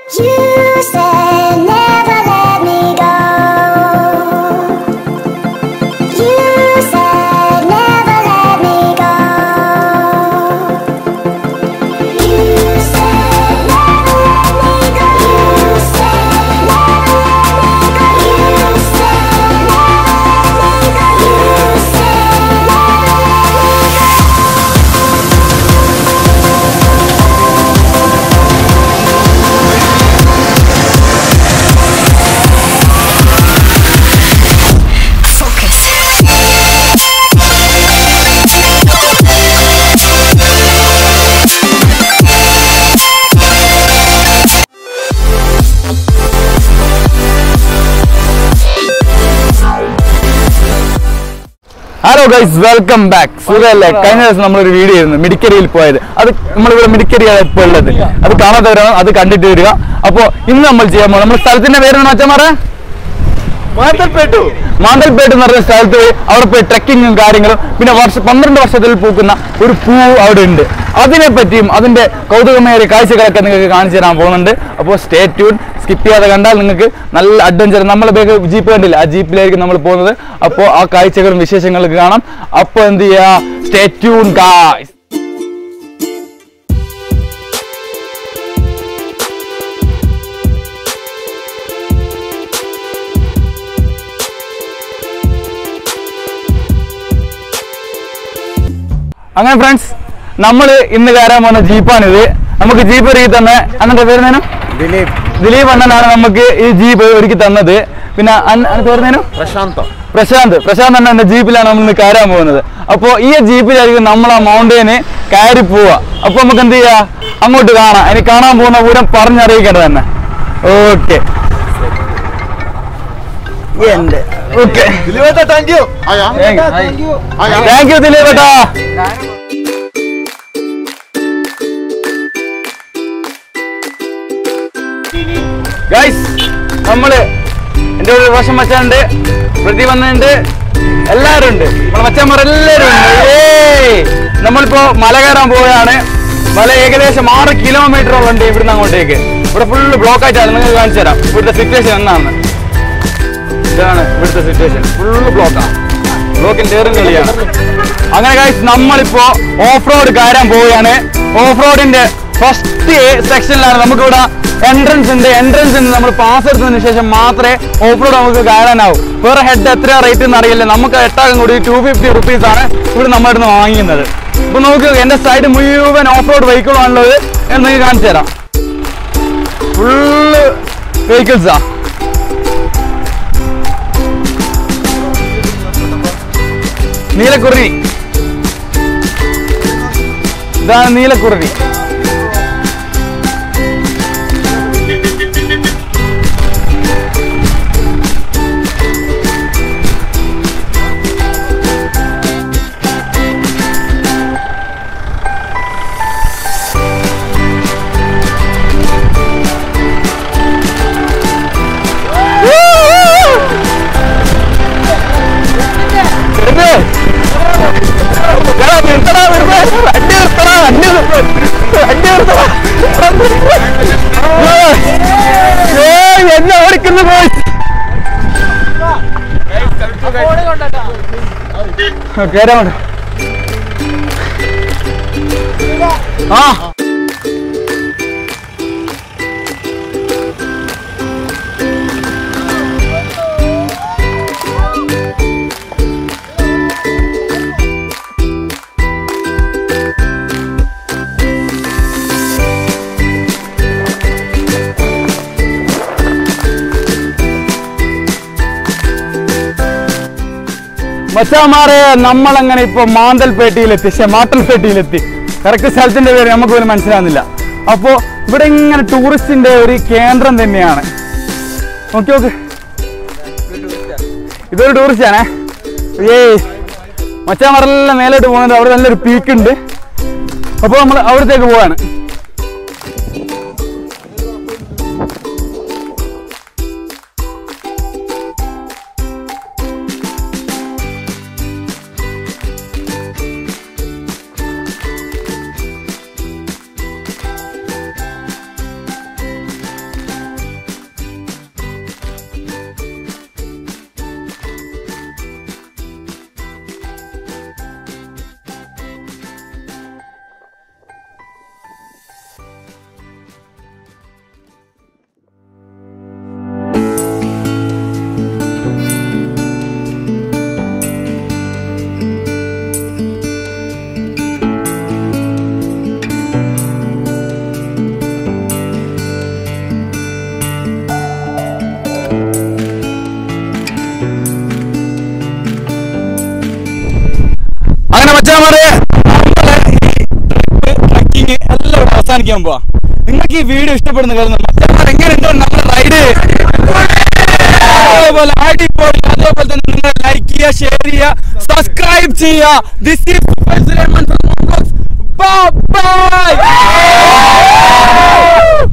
You said never let me go. You said never let me go. You said never let me go. You said never let me go. You said never let me go. You said never let me go. Hello guys welcome back സുഖല്ലേ കഴിഞ്ഞ ദിവസം നമ്മളൊരു video ആയിരുന്നു മിഡിക്കരിയിൽ പോയത് അത് നമ്മളിവിടെ മിഡിക്കരിയാണ് ഇപ്പോൾ ഉള്ളത് അത് കാണാത്തവരാണ് അത് കണ്ടിട്ട് വരിക അപ്പോ ഇന്ന് നമ്മൾ ചെയ്യാൻ പോകുന്നത് നമ്മുടെ സ്ഥലത്തിന്റെ പേരാണ് അച്ഛന്മാരെ മാന്തൽപേട്ടു മാന്തൽപേട്ട് എന്ന് പറഞ്ഞ സ്ഥലത്ത് പോയി അവിടെ പോയി ട്രക്കിങ്ങും കാര്യങ്ങളും പിന്നെ വർഷ പന്ത്രണ്ട് വർഷത്തിൽ പൂക്കുന്ന ഒരു പൂ അവിടെ ഉണ്ട് അതിനെ പറ്റിയും അതിന്റെ കൗതുകമേറിയ കാഴ്ചകളൊക്കെ നിങ്ങൾക്ക് കാണിച്ചു തരാൻ പോകുന്നുണ്ട് അപ്പോൾ സ്റ്റേ ട്യൂൺ സ്കിപ്പ് ചെയ്യാതെ കണ്ടാൽ നിങ്ങൾക്ക് നല്ല അഡ്വഞ്ചർ നമ്മളെ ബാഗ് ജീപ്പ് കണ്ടില്ല ആ ജീപ്പിലായിരിക്കും നമ്മൾ പോകുന്നത് അപ്പോൾ ആ കാഴ്ചകളും വിശേഷങ്ങളൊക്കെ കാണാം അപ്പോൾ എന്ത് ചെയ്യാ സ്റ്റേ ട്യൂൺ ഗായ്സ് അങ്ങനെ ഫ്രണ്ട്സ് നമ്മൾ ഇന്ന് കയറാൻ പോകുന്ന ജീപ്പാണിത് നമുക്ക് ജീപ്പ് ഒരുക്കി തന്നെ അന്നത്തെ പേരുന്നേനും ദിലീപ് ദിലീപ് അണ്ണനാണ് നമുക്ക് ഈ ജീപ്പ് ഒരുക്കി തന്നത് പിന്നെ അന്ന പേരുന്നേനും പ്രശാന്തം പ്രശാന്ത് പ്രശാന്ത് അണ്ണ എന്റെ ജീപ്പിലാണ് നമ്മൾ ഇന്ന് കയറാൻ പോകുന്നത് അപ്പോൾ ഈ ജീപ്പിലായിരിക്കും നമ്മൾ ആ മൗണ്ടൈന് കയറി പോവുക അപ്പോൾ നമുക്ക് എന്ത് ചെയ്യാ അങ്ങോട്ട് കാണാം ഇനി കാണാൻ പോകുന്ന പൂരം പറഞ്ഞറിയിക്കേണ്ടത് തന്നെ ഓക്കെ എന്റെ ഓക്കെ ദിലീപേട്ടാ താങ്ക് യു ആയാ ആയാ താങ്ക് യു ദിലീപ് ഏട്ടാ ഗൈസ് നമ്മള് എന്റെ ഒരു വശം മച്ചാണ്ട് പ്രതി വന്നിട്ടുണ്ട് എല്ലാരും ഉണ്ട് നമ്മളെ മച്ചന്മാർ എല്ലാരും ഉണ്ട് ഏയ്! നമ്മളിപ്പോ മല കയറാൻ പോവുകയാണ് മല ഏകദേശം ആറ് കിലോമീറ്ററോളം ഉണ്ട് ഇവിടുന്ന് അങ്ങോട്ടേക്ക് ഇവിടെ ഫുള്ള് ബ്ലോക്ക് ആയിട്ടാണ് നിങ്ങൾക്ക് കാണിച്ചു തരാം ഇവിടുത്തെ സിറ്റുവേഷൻ എന്നാണ് ഇതാണ് ഇവിടുത്തെ സിറ്റുവേഷൻ ഫുള്ള് ബ്ലോക്കാണ് ബ്ലോക്കിൽ ടേറും കളിയാണ് അങ്ങനെ guys നമ്മളിപ്പോ ഓഫ് റോഡ് കയറാൻ പോവുകയാണ് ഓഫ് റോഡിന്റെ ഫസ്റ്റ് സെക്ഷനിലാണ് നമുക്കിവിടെ എൻട്രൻസ് ഉണ്ട് എൻട്രൻസ് ഉണ്ട് നമ്മൾ പാസ് എടുത്തതിന് ശേഷം മാത്രമേ ഓഫ് റോഡ് നമുക്ക് കയറാനാവും വേറെ ഹെഡ് എത്ര റേറ്റ് എന്ന് അറിയില്ല നമുക്ക് എട്ടാകും കൂടി ടു ഫിഫ്റ്റി റുപ്പീസ് ആണ് ഇവിടെ നമ്മുടെ അടുത്ത് വാങ്ങിക്കുന്നത് ഇപ്പൊ നോക്ക് എന്റെ സൈഡ് മുഴുവൻ ഓഫ് റോഡ് വെഹിക്കിളാണുള്ളത് എന്ന് നിങ്ങൾക്ക് കാണിച്ചു തരാം ഫുള്ള് വെഹിക്കിൾസാ നീലക്കുറിഞ്ഞി ഇതാണ് നീലക്കുറിഞ്ഞി വെറുതെ എടാ, നിർത്തടാ, വെറുതെ. വണ്ടി നിർത്തടാ, വണ്ടി നിർത്ത്. വണ്ടി നിർത്തടാ. ഏയ്, ഏയ്, എന്നെ ഓടിക്കുന്നു പോയി കേരാമുണ്ട് ആ മച്ചാമാരെ നമ്മളങ്ങനെ ഇപ്പൊ മാന്തൽപേട്ടിയിലെത്തി പക്ഷെ മാട്ടൽപേട്ടിയിലെത്തി കറക്റ്റ് സ്ഥലത്തിന്റെ പേര് നമുക്ക് പോലും മനസ്സിലാവുന്നില്ല അപ്പോ ഇവിടെ ഇങ്ങനെ ടൂറിസ്റ്റിന്റെ ഒരു കേന്ദ്രം തന്നെയാണ് നോക്കി നോക്ക് ഇതൊരു ടൂറിസ്റ്റ് ആണേ ഏയ് മച്ചാമാരെല്ലാം മേലോട്ട് പോകുന്നുണ്ട് അവിടെ നല്ലൊരു പീക്ക് ഉണ്ട് അപ്പോൾ നമ്മൾ അവിടത്തേക്ക് പോവാണ് മച്ചാമാരെ നമ്മളെ ഈ ട്രക്കിങ് എല്ലാം ഇവിടെ അവസാനിക്കാൻ പോവാ നിങ്ങൾക്ക് ഈ വീഡിയോ ഇഷ്ടപ്പെടുന്ന കരുതുന്നു മച്ചാമാർ എങ്ങനെയുണ്ടോ നമ്മുടെ റൈഡ് അതേപോലെ അടിപൊളി അതേപോലെ തന്നെ നിങ്ങൾ ലൈക്ക് ചെയ്യുക ഷെയർ ചെയ്യുക സബ്സ്ക്രൈബ് ചെയ്യുക ദിസ് ഈസ് ബൈ